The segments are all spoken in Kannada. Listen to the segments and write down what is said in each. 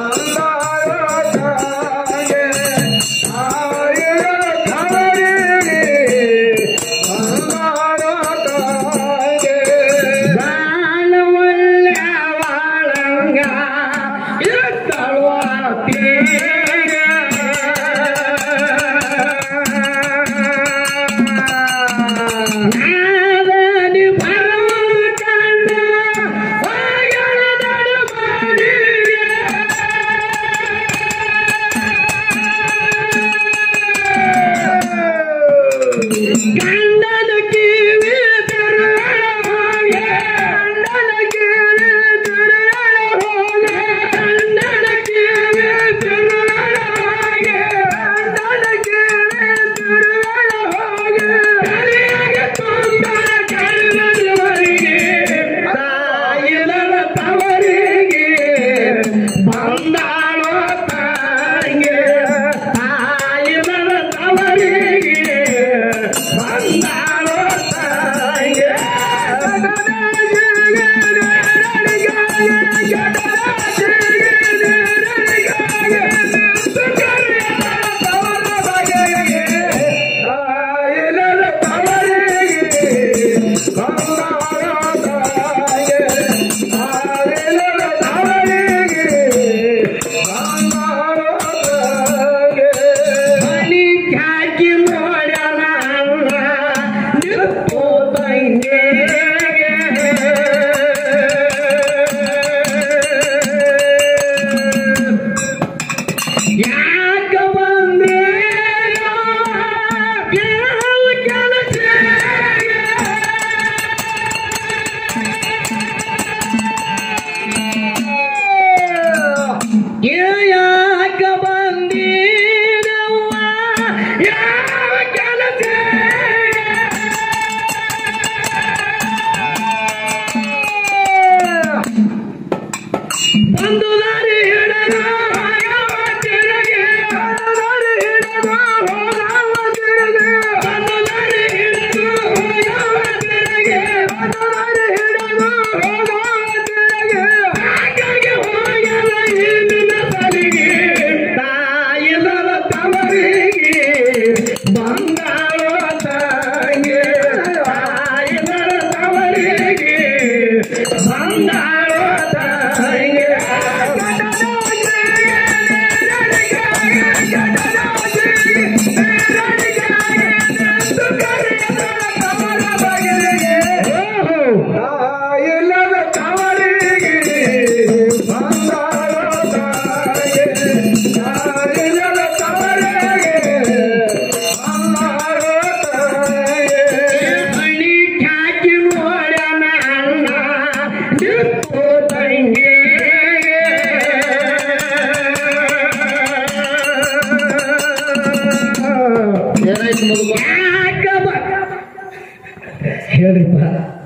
ಗಂಡನ ಕಿವಿ ತೆರೆಯೊಳಗೆ, ಗಂಡನ ಕಿವಿ ತೆರೆಯೊಳಗೆ, ಗಂಡನ ಕಿವಿ ತೆರೆಯೊಳಗೆ, ಗಂಡನ ಕಿವಿ ತೆರೆಯೊಳಗೆ, ಕರಿಯಾಗೆ ತುಂಬಿದ ಕಣ್ಣುಗಳಿಗೆ, ತಾಯಿಲನ ತವರಿಗೆ ಬಂದಾಳೋ ತಾಯಿಗೆ ತಾಯಿಲನ ತವರಿಗೆ ಬಂದಾಳೋ ತಾಯಿಗೆ ಬಲಿ ಹಾಕಿ ನೋಡೋಣ ನಿಪ್ಪು ತಂಗೆ ಯಾಕ ಬಂದೆ ಯಾವ ಕೆಲಸ ಯಾಕ ಬಂದಿರವ್ವ ಯಾವ ಕೆಲಸ ಒಂದು ದಾರಿ ಹಿಡದ ಹೋಗವ ತಿರುಗಿ, ಒಂದು ದಾರಿ ಹಿಡದ ಹೋಗವ ತಿರುಗಿ, ಒಂದು ದಾರಿ ಹಿಡದ ಹೋಗವ ತಿರುಗಿ, ಒಂದು ದಾರಿ ಹಿಡದ ಹೋಗವ ತಿರುಗಿ, ಹಾಗಾಗಿ ಹೋಗಲ ಈ ನಿನ್ನ ಬಲಿಗೆ, ತಾಯಿಲ್ಲದ ತವರಿಗೆ ಬಂದಾಳೋ ತಾಯಿಗೆ, ತಾಯಿಲ್ಲದ ತವರಿಗೆ ಬಂದಾಳೋ ತಾಯಿಗೆ ಇಲ್ಲದ ತವರಿಗೆ ಬಂದಾಳೋ ತಾಯಿಗೆ ಇಲ್ಲದ ತವರಿಗೆ ಬಂದಾಳೋ ತಾಯಿಗೆ ಹಳ್ಳಿ ಖ್ಯಾತಿ ನೋಡೋಣ ಅಣ್ಣ ನಿಪ್ಪು ತಂಗೆ ಏನಾಯ್ತು ಮಗು ಯಾಕ ಬ- ಹೇಳ್ರಿಪ್ಪ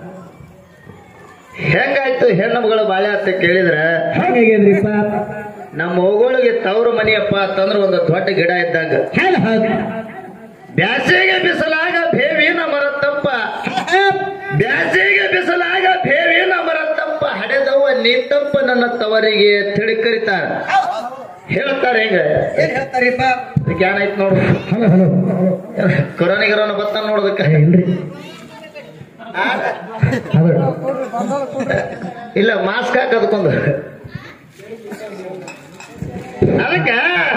ಹೆಂಗಾಯ್ತು ಹೆಣ್ಣು ಮಗಳ ಬಾಳೆ ಅಂತ ಕೇಳಿದ್ರ ಹೇಗಿದ್ರಿಪ್ಪ ನಮ್ಮ ಮಗಳಿಗೆ ತವರು ಮನೆಯಪ್ಪ ಅಂತಂದ್ರ ಒಂದು ದೊಡ್ಡ ಗಿಡ ಇದ್ದಂಗ ಹೌದು ಹೌದು ಬ್ಯಾಸಿಗೆ ಬಿಸಲಾಗ ಬೇವಿನ ಮರ ತಪ್ಪ ಬ್ಯಾಸಿಗೆ ಬಿಸಲಾಗ ಬೇವಿನ ಮರ ತಪ್ಪ ಹಡೆದವ ನೀತಪ್ಪ ನನ್ನ ತವರಿಗೆ ತಿಳಿ ಕರಿತಾರ ಹೇಳ್ತಾರೆ ಹೆಂಗ ಏನ್ ಹೇಳ್ತಾರಿಪ್ಪ ಇದಕ್ಕೆ ಏನಾಯ್ತು ನೋಡು ಹಲೋ ಹಲೋ ಕೊರೋನಾ ಗಿರೋನ ಬತ್ತ ನೋಡೋದಕ್ಕ ಏನ್ರಿ ಹೌದು ಇಲ್ಲ ಮಾಸ್ಕ್ ಹಾಕೋದಕ್ಕೊಂದು ಅದಕ್ಕ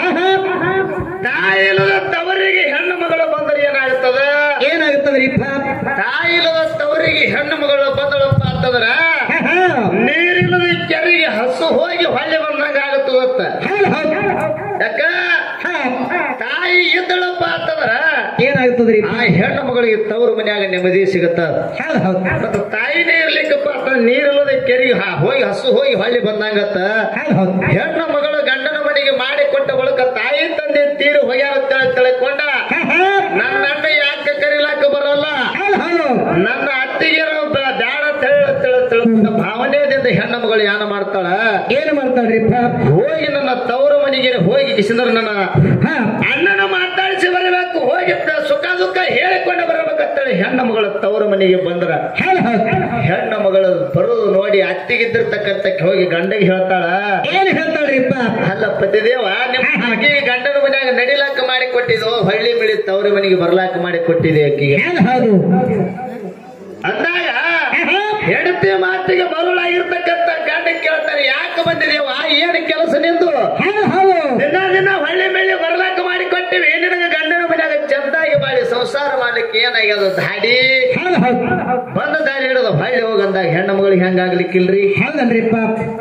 ತಾಯಿಲದ ತವರಿಗೆ ಹೆಣ್ಣು ಮಗಳು ಬಂದರೆ ಏನಾಗುತ್ತದ ಏನಾಗುತ್ತದ್ರಿಪ್ಪ ತಾಯಿಲದ ತವರಿಗೆ ಹೆಣ್ಣು ಮಗಳು ಬಂದಳಪ್ಪ ಅಂತಂದ್ರ ನೀರಿಲ್ಲದ ಕೆರೆಗೆ ಹಸು ಹೋಗಿ ಹೊಳ್ಳಿ ಬಂದಂಗ ಆಗುತ್ತದತ್ತ ಹೌದು ಹೌದು ಯಾಕ ತಾಯಿ ಇದ್ದಳಪ್ಪ ಅಂತಂದ್ರ ಏನಾಗುತ್ತದ್ರಿ ಆ ಹೆಣ್ಣು ಮಗಳಿಗೆ ತವರು ಮನ್ಯಾಗ ನೆಮ್ಮದಿ ಸಿಗುತ್ತ ಹೌದು ಹೌದು ಮತ್ತ ತಾಯಿನೇ ಇರ್ಲಿಕ್ಕಪ್ಪ ಅಂತಂದ್ರ ನೀರಿಲ್ಲದ ಕೆರೆಗೆ ಹ- ಹೋಗಿ ಹಸು ಹೋಗಿ ಹೊಳ್ಳಿ ಬಂದಂಗತ್ತ ಹೌದು ಹೌದು ಹೆಣ್ಣು ಮಗಳು ಗಂಡನ ಮನೆಗೆ ಮಾಡಿಕೊಟ್ಟ ಬಳಿಕ ತಾಯಿ ತಂದೆ ತೀರು ಹೋಗ್ಯಾರ ತಿಳ್- ತಿಳ್ಕೊಂಡ ನನ್ನ ಅಣ್ಣ ಯಾಕೆ ಕರಿಲಾಕ ಬರಲ್ಲ ಹೌದು ಹೌದು ನನ್ನ ಅತ್ತಿಗೆ ಬ್ಯಾಡ ತಿಳ ತಿಳ ತಿಳ್ಕೊಂಡ ಭಾವನೆಯಿಂದ ಹೆಣ್ಣು ಮಗಳು ಯಾನ ಮಾಡ್ತಾಳ ಏನು ಮಾಡ್ತಾಳ್ರಿಪ್ಪ ಹೋಗಿ ನನ್ನ ತವರು ಮನೆಗೆ ಹೋಗಿ ಕಿಸಿಂದ್ರ ನನ್ನ ಹಾ ಅಣ್ಣನ ಮಾತಾಡಿಸಿ ಬರಬೇಕು ಹೋಗಿ ತ- ಸುಖ ದುಃಖ ಹೇಳಿಕೊಂಡು ಬರಬೇಕಂತೇಳಿ ಹೆಣ್ಣು ಮಗಳ ತವರು ಮನೆಗೆ ಬಂದ್ರ ಹೌದು ಹೌದು ಹೆಣ್ಣು ಮಗಳು ಬರೋದು ನೋಡಿ ಅತ್ತಿಗಿದ್ದಿರ್ತಕ್ಕಂತ ಹೋಗಿ ಗಂಡಗೆ ಹೇಳ್ತಾಳ ಏನ್ ಹೇಳ್ತಾಳ್ರಿಪ್ಪ ಅಲ್ಲ ಪತಿದೇವ ನಿಮ್ಮ ಮಗಿಗೆ ಗಂಡನ ಮನ್ಯಾಗ ನಡಿಲಾಕ ಮಾಡಿ ಕೊಟ್ಟಿದ್ದು ಹಳ್ಳಿ ಮಿಳಿ ತವ್ರ ಮನೆಗೆ ಬರ್ಲಾಕ ಮಾಡಿ ಕೊಟ್ಟಿದೆ ಆಕಿಗೆ ಹೌದು ಹೌದು ಅಂದಾಗ ಹೆಂಡತಿ ಮಾತಿಗೆ ಮರುಳಾಗಿರ್ತಕ್ಕಂತ ಗಂಡ ಕೇಳ್ತಾರೆ ಯಾಕೆ ಬಂದಿದೇವ ಏನು ಕೆಲಸ ನಿಂದು ಹೌದು ಹೌದು ದಿನ ದಿನ ಹಳ್ಳಿ ಮೇಲೆ ಬರ್ಲಾಕ ಮಾಡಿ ಕೊಟ್ಟಿವಿ ನಿನಗೆ ಗಂಡನ ಮನ್ಯಾಗ ಚಂದಾಗಿ ಮಾಡಿ ಸಂಸಾರ ಮಾಡ್ಲಿಕ್ಕೆ ಏನಾಗ್ಯದ ದಾಡಿ ಹೌದು ಹೌದು ಬಂದ ದಾರಿ ಹಿಡಿದು ಹಳ್ಳಿ ಹೋಗಂದಾಗ ಹೆಣ್ಣು ಮಗಳಿಗೆ ಹೆಂಗಾಗ್ಲಿಕ್ಕಿಲ್ರಿ ಹೌದನ್ರಿಪ್ಪ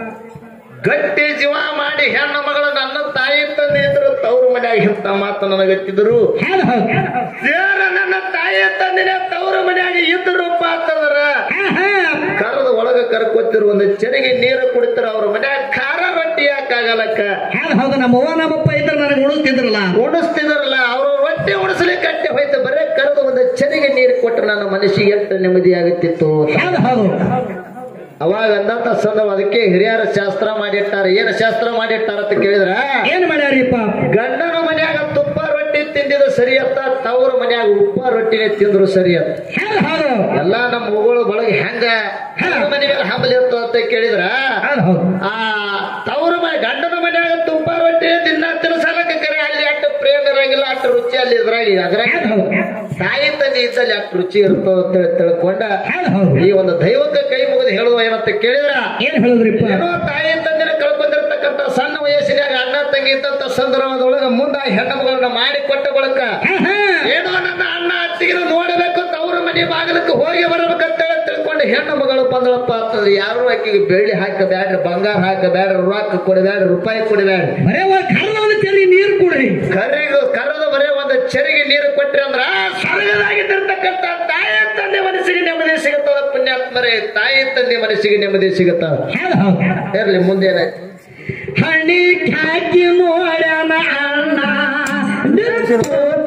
ಗಟ್ಟಿ ಜೀವ ಮಾಡಿ ಹೆಣ್ಣು ಮಗಳು ನನ್ನ ತಾಯಿ ತಂದೆ ಇದ್ರು ತವ್ರ ಮನ್ಯಾಗ ಇಂತ ಮಾತು ನನಗತ್ತಿದ್ರು ಹೌದು ಹೌದು ದೇವರ ನನ್ನ ತಾಯಿ ತಂದಿನ ತವ್ರ ಮನ್ಯಾಗ ಇದ್ರಪ್ಪ ಅಂತಂದ್ರ ಹಾ ಹಾ ಕರದ ಒಳಗ ಕರ್ಕೊತಿರು ಒಂದು ಚೆರಿಗೆ ನೀರು ಕುಡಿತಾರ ಅವ್ರ ಮನ್ಯಾಗ ಖಾರ ರೊಟ್ಟಿ ಯಾಕಾಗಲಕ್ಕ ಹೌದು ಹೌದು ನಮ್ಮ ಅವ್ವ ನಮ್ಮಪ್ಪ ಇದ್ರೆ ನನಗೆ ಉಳಿಸ್ತಿದ್ರಲ್ಲ ಉಣಿಸ್ತಿದ್ರಲ್ಲ ಅವ್ರು ರೊಟ್ಟಿ ಉಣಿಸ್ಲಿಕ್ಕೆ ಕಟ್ಟಿ ಹೋಯ್ತು ಬರೇ ಕರೆದು ಒಂದು ಚೆರಿಗೆ ನೀರು ಕೊಟ್ಟರೆ ನನ್ನ ಮನಸ್ಸಿಗೆ ಎಷ್ಟು ನೆಮ್ಮದಿ ಆಗುತ್ತಿತ್ತು ಹೌದು ಹೌದು ಅವಾಗ ಅಂದಂತ ಸಂದರ್ಭ ಅದಕ್ಕೆ ಹಿರಿಯರ ಶಾಸ್ತ್ರ ಮಾಡಿಟ್ಟಾರ ಏನು ಶಾಸ್ತ್ರ ಮಾಡಿಟ್ಟಾರ ಅಂತ ಕೇಳಿದ್ರ ಏನ್ ಮಾಡ್ಯಾರಿಪ್ಪ ಗಂಡನ ಮನ್ಯಾಗ ತುಪ್ಪ ರೊಟ್ಟಿ ತಿಂದಿದ್ದು ಸರಿ ಅಂತ ತವ್ರ ಮನ್ಯಾಗ ಉಪ್ಪ ರೊಟ್ಟಿನೇ ತಿಂದ್ರು ಸರಿ ಅಂತ ಹೌದು ಹೌದು ಎಲ್ಲಾ ನಮ್ಮ ಮಗಳು ಬಳಗ ಹೆಂಗ ಹೆಂಗ ಮನೆ ಮೇಲೆ ಹಂಬಲಿ ಇತ್ತು ಅಂತ ಕೇಳಿದ್ರ ಹೌದು ಹೌದು ಆ ತವ್ರ ಮನೆ ಗಂಡನ ಮನ್ಯಾಗ ತುಪ್ಪ ರೊಟ್ಟಿ ತಿನ್ನ ತಿನ್ಸಲಕ್ಕ ಕರೆ ಅಲ್ಲಿ ಅಷ್ಟು ಪ್ರೇಮ ಇರಂಗಿಲ್ಲ ಅಷ್ಟು ರುಚಿ ಅಲ್ಲಿ ಇದ್ರಾಗ ಅದ್ರಾಗ ಹೌದು ಹೌದು ತಾಯಿ ತಂದೆ ಇದ್ದಲ್ಲಿ ಅಷ್ಟು ರುಚಿ ಇರ್ತದ ಅಂತ ಹೇಳಿ ತಿಳ್ಕೊಂಡ ಹೌದು ಹೌದು ಈ ಒಂದು ದೈವಕ್ಕೆ ಕೈ ಮುಗಿದು ಹೇಳುವ ಏನಂತ ಕೇಳಿದ್ರ ಏನ್ ಹೇಳಿದ್ರಿಪ್ಪ ಏನೋ ತಾಯಿ ತಂದಿನ ಕಳ್ಕೊಂಡಿರ್ತಕ್ಕಂಥ ಸಣ್ಣ ವಯಸ್ಸಿನಾಗ ಅಣ್ಣ ತಂಗಿ ಇದ್ದಂತ ಸಂದರ್ಭದೊಳಗ ಮುಂದ ಹೆಣ್ಣು ಮಗಳನ್ನ ಮಾಡಿ ಕೊಟ್ಟ ಬಳಕ ಹಾ ಹಾ ಏನೋ ನನ್ನ ಅಣ್ಣ ಅತ್ತಿಗಿನ ನೋಡಬೇಕು ತವ್ರ ಮನೆ ಬಾಗಿಲಕ್ಕೆ ಹೋಗಿ ಬರ್ಬೇಕಂತ ಹೇಳಿ ತಿಳ್ಕೊಂಡು ಹೆಣ್ಣು ಮಗಳು ಬಂದಳಪ್ಪ ಅಂತಂದ್ರೆ ಯಾರು ಆಕಿಗೆ ಬೆಳ್ಳಿ ಹಾಕಬ್ಯಾಡ್ರಿ ಬಂಗಾರ ಹಾಕಬ್ಯಾಡ್ರಿ ರೊಕ್ಕ ಕೊಡಬ್ಯಾಡ್ರಿ ರೂಪಾಯಿ ಕೊಡಬ್ಯಾಡ್ರಿ ಬರೇ ಒಂದ್ ಕರ್ದ ಒಂದು ಚೆಲ್ಲಿ ನೀರು ಕುಡ್ರಿ ಕರಿಗ ಕರೆದು ಬರೇ ಒಂದು ಚೆರಿಗೆ ನೀರು ಕೊಟ್ರಿ ಅಂದ್ರ ಸ್ವರ್ಗದಾಗಿದ್ದಿರ್ತಕ್ಕಂಥ ತಾಯಿ ತಂದೆ ಮನಸ್ಸಿಗೆ ನೆಮ್ಮದಿ ಸಿಗುತ್ತದ ಪುಣ್ಯಾತ್ಮರೇ ತಾಯಿ ತಂದೆ ಮನಸ್ಸಿಗೆ ನೆಮ್ಮದಿ ಸಿಗುತ್ತದ ಹೌದು ಹೌದು ಇರ್ಲಿ ಮುಂದೇನಾಯ್ತು ಹಣಿ ಹಾಕಿ ನೋಡ್ಯಾನ ಅಣ್ಣ ನಿಂತು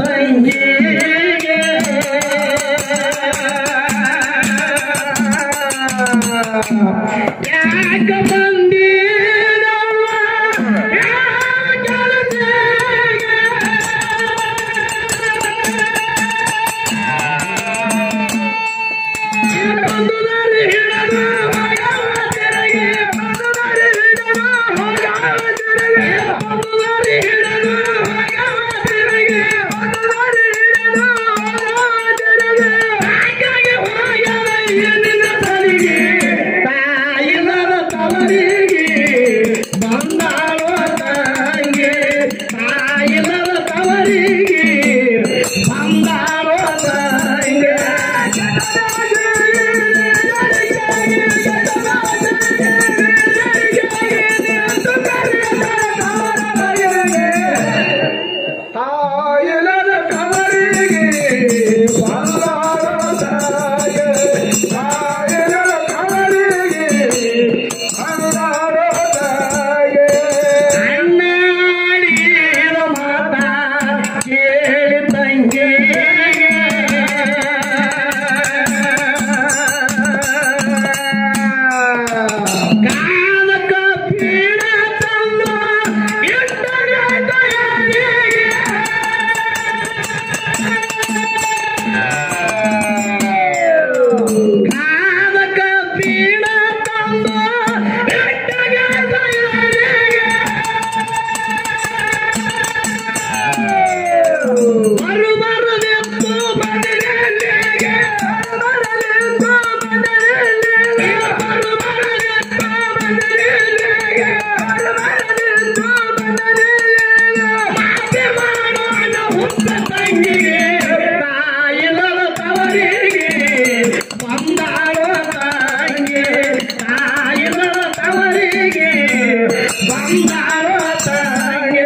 ತಂಗಿಗೆ ಯಾಕ ಬಂದಿರವ್ವ ಯಾಕ ಬಂದುದಾರಿ ಹಿಡದು ಹೋಗವ ತೆರೆಗೆ ಬಂದುದಾರಿ ಹಿಡದು ಹೋಗವ ತೆರೆಗೆ ಬಂದುದಾರಿ ಹಿಡದು ಹೋಗವ ತೆರೆಗೆ ಬಂದುದಾರಿ ಹಿಡದು ಹೋಗವ ತೆರೆಗೆ ಹಾಗಾಗಿ ಹೋಗ್ಯಾನ ಏನಿನ ತಲೆಗೆ ತಾಯಿನದ ತವರಿಗೆ ಬಂದಾಳೋ ತಂಗೆ ತಾಯಿನದ ತವರಿಗೆ ಬಂದಾಳೋ ತಂಗೆ ತಾಯಿನದ ತವರಿಗೆ ಬಂದಾಳೋ ತಂಗೆ ತಾಯಿನದ ತವರಿಗೆ ಬಂದಾಳೋ ತಂಗೆ ಅಣ್ಣಾಡಿದ ಮಾತಾ ಕೇಳಿ ತಂಗೆ ಕಾಲಕ ಪೀಡ ತಂದು ಇಟ್ಟರೆ ದಯೆಗೆ. ಕಾಲಕ ಪೀಡ ತಂದು ಇಟ್ಟರೆ ದಯೆಗೆ. ಬರು ಬರದೆತ್ತು ಬದಲಿಗೆ ಬರದೆತ್ತು ಬದಲಿಗೆ ಬರು ಬರದೆತ್ತು ಬದಲಿಗೆ ಬರದೆತ್ತು ಬದಲಿಗೆ ಮಾತೆ ಮಾಡೋಣ ಹುಟ್ಟ ತಂಗಿಗೆ ತಾಯಿಲದ ತವರಿಗೆ ಬಂದಾಳೋ ತಂಗಿ ತಾಯಿಲದ ತವರಿಗೆ ಬಂದಾಳೋ ತಂಗಿ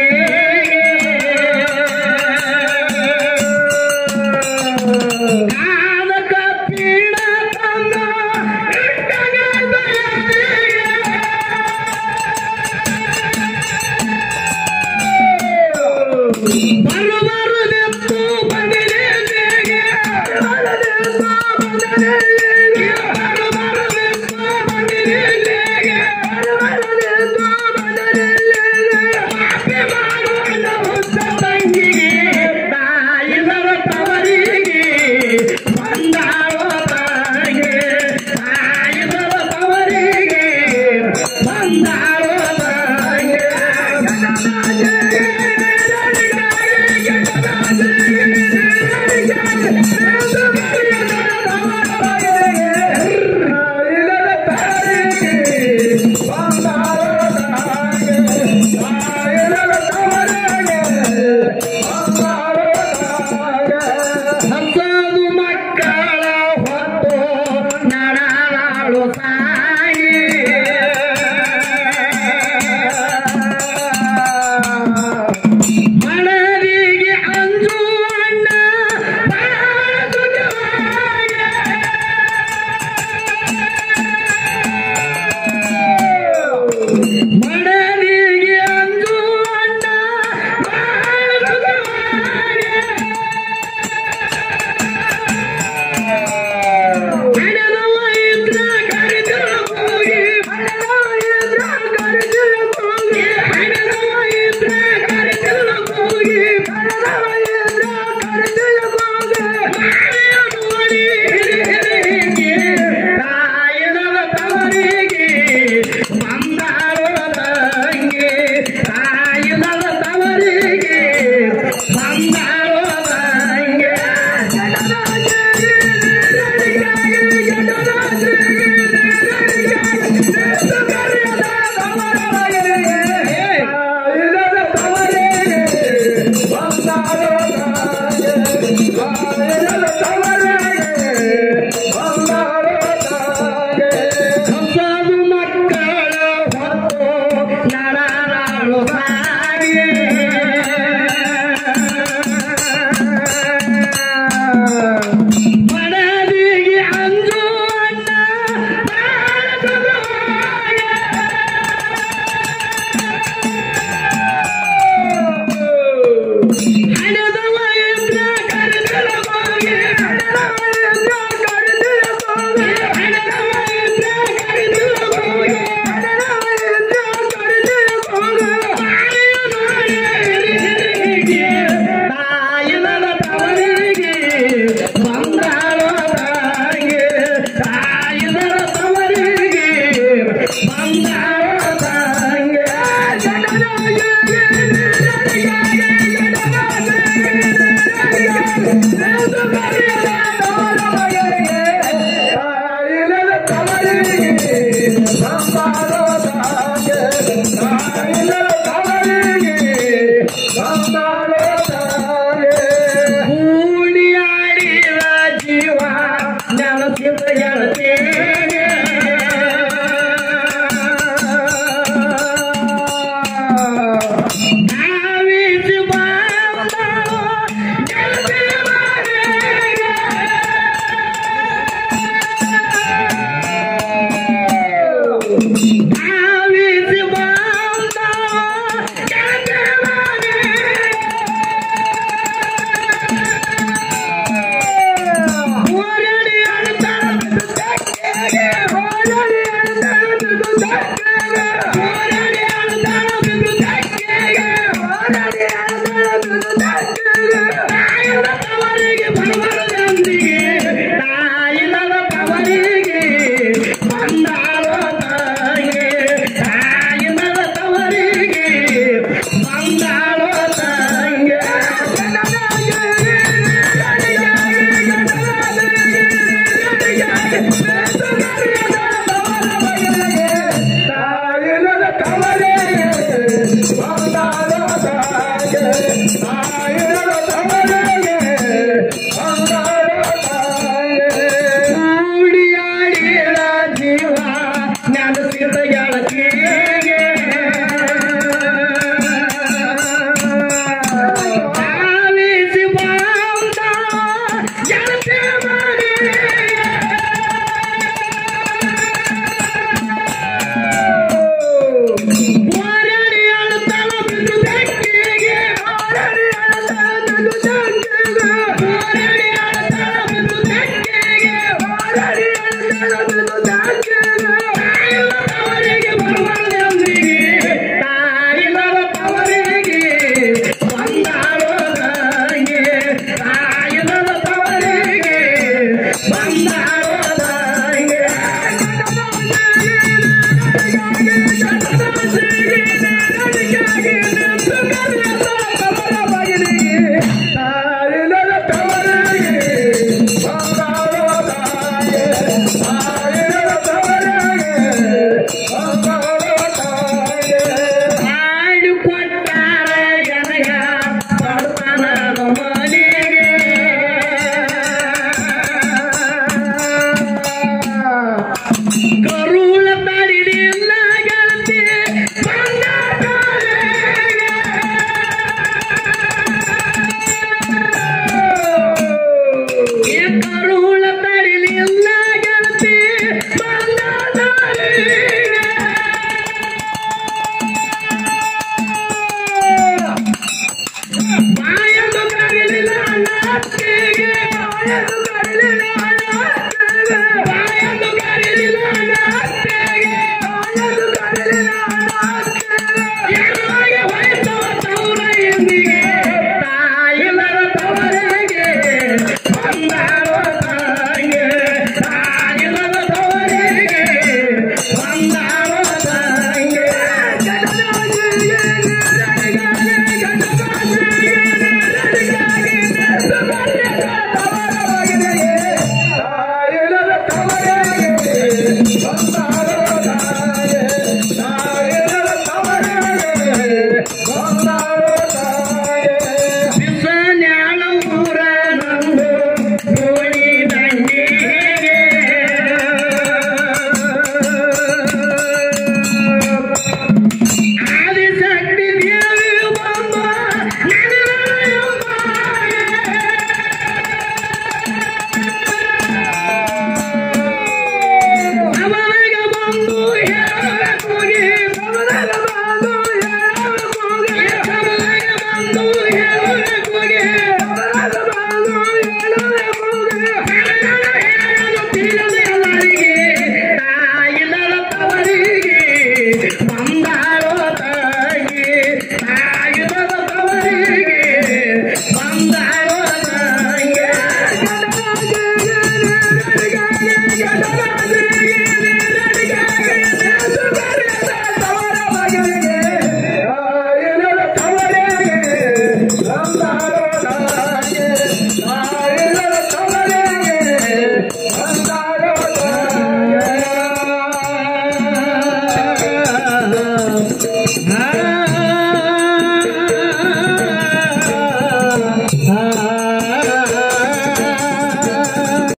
ತಂಗಿ ಹಸದು ಮಕ್ಕಳ ಹೊತ್ತು ನಡಾಳು ತಾಯಿ ಮನರಿಗೆ ಅಂಜು ಅಣ್ಣ ಮನರಿಗೆ ಅಂಜು ಅಣ್ಣ ಹಣದವ ಇದ್ರ ಕರೆದರ ಹೋಗಿ ಹಣದವ ಇದ್ರ ಕರೆದರ ಹೋಗಿ ಹಣದವ ಇದ್ರ ಕರೆದರ ಹೋಗಿ ಹಣದವ ಇದ್ರ ಕರೆದರ ಹೋಗಿ ಮಾಯ ನೋಡಿ ಹಿರಿಯರಿಗೆ ತಾಯನವ ತವರಿಗೆ ಬಂದಾಳು ತಂಗಿ ತಾಯನವ ತವರಿಗೆ ಬಂದಾಳು ತಂಗಿ ಹಸದು ಮಕ್ಕಳ ಹೊತ್ತು ನಡಾಳು ಸಾಗೆ ಮನದಿಗೆ ಅಂಜು ಅಣ್ಣ ಹಣದವ ಎಂದ್ರ ಕರೆದರ ಹೋಗಿ ಹಣದವ ಎಂದ್ರ ಕರೆದರ ಹೋಗಿ ಹಣದವ ಎಂದ್ರ ಕರೆದರ ಹೋಗಿ ಹಣದವ ಎಂದ್ರ ಕರೆದರ ಹೋಗಿ ಮಾಯ ನೋಡಿ ಹಿರಿಯರಿಗೆ ತಾಯಿನ ತವರಿಗೆ ಬಂದಾಳು ತಾಯಿಗೆ ತಾಯಿನ ತವರಿಗೆ ಬಂದಾಳು ತಾಯಿಗೆ ಕೂಡಿಯಾಡಿದ ಜೀವ ನೆನಸಿದ ಗೆಳತಿಗೆ ನಾವಿಸಿ ಬಾಂಧವ ಗೆಳತಿ ಮನೆಗೆ. ಕಾಯದು